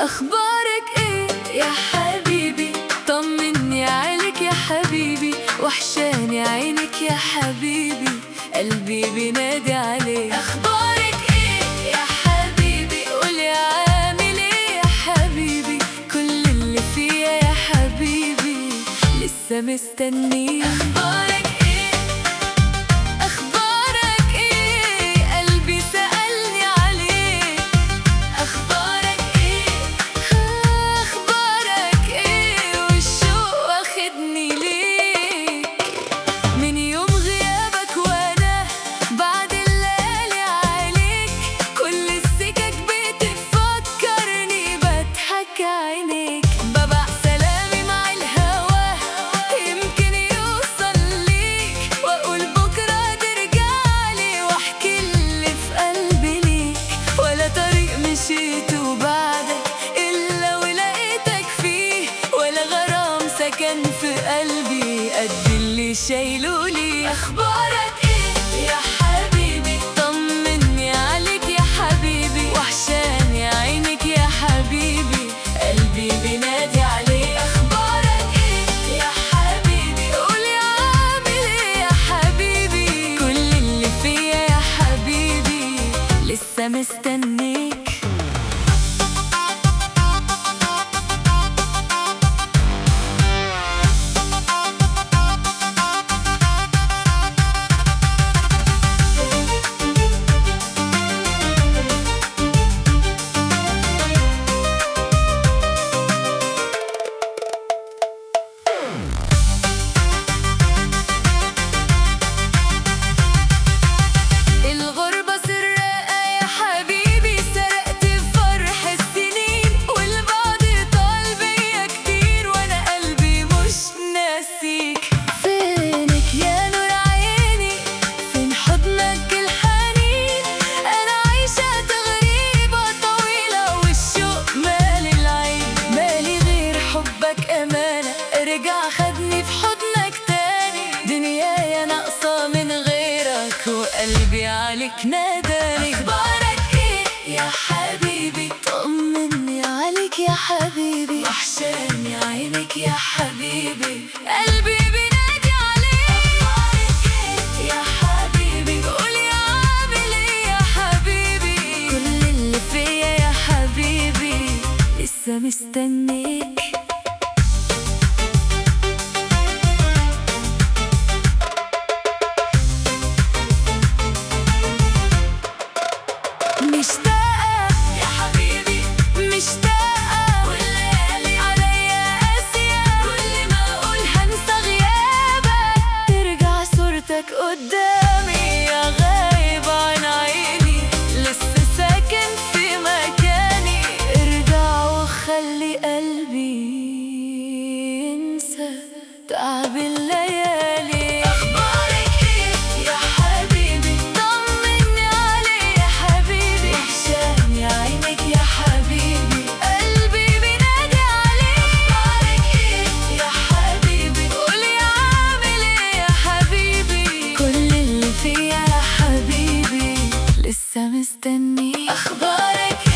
اخبارك ايه يا حبيبي طمني عليك يا حبيبي وحشاني عينك يا حبيبي قلبي بينادي عليك اخبارك ايه يا حبيبي قولي عامل ايه يا حبيبي كل اللي فيا يا حبيبي لسه مستنيه اخبارك ايه اخبارك ايه قلبي سألني عليك اخبارك ايه اخبارك ايه والشوق واخدني ليك من يوم غيابك وانا بعد الليالي عليك كل السكك بتفكرني بضحك عينيك ببع سلامي مع الهوا يمكن يوصل ليك واقول بكره ترجعلي واحكي اللي في قلبي ليك ولا طريق مشيته بعدك الا ولقيتك فيه ولا غرام سكن في قلبي قد اللي شايله لي اخبارك ايه يا حبيبي طمني عليك يا حبيبي وحشاني عينك يا حبيبي قلبي بينادي عليك اخبارك ايه يا حبيبي قولي عامل ايه يا حبيبي كل اللي فيا يا حبيبي لسه مستنيك الغربة سراقة يا حبيبي سرقت فرح السنين والبعد طال بيا كتير وانا قلبي مش ناسيك فينك يا نور عيني فين حضنك الحنين انا عايشة تغريبة طويلة والشوق مال العين مالي غير حبك امانة ارجع خدني في حضنك تاني دنيايا ناقصة من غيرك وقلبي عليك ناداني اخبارك ايه يا حبيبي طمني عليك يا حبيبي وحشاني عينك يا حبيبي قلبي بينادي عليك اخبارك ايه يا حبيبي قولي عامل ايه يا حبيبي كل اللي فيا يا حبيبي لسه مستنيك مشتاقة يا حبيبي مشتاقة والليالي عليا قاسية كل ما أقول هنسى غيابك ترجع صورتك قدامي يا غايب عن عيني لسه ساكن في مكاني ارجع وخلي قلبي ينسى تعب الليالي أخبارك إيه يا حبيبي طمني علي يا حبيبي وحشاني عينك يا حبيبي قلبي بينادي عليك أخبارك إيه يا حبيبي قولي عامل إيه يا حبيبي كل اللي فيا يا حبيبي لسه مستني أخبارك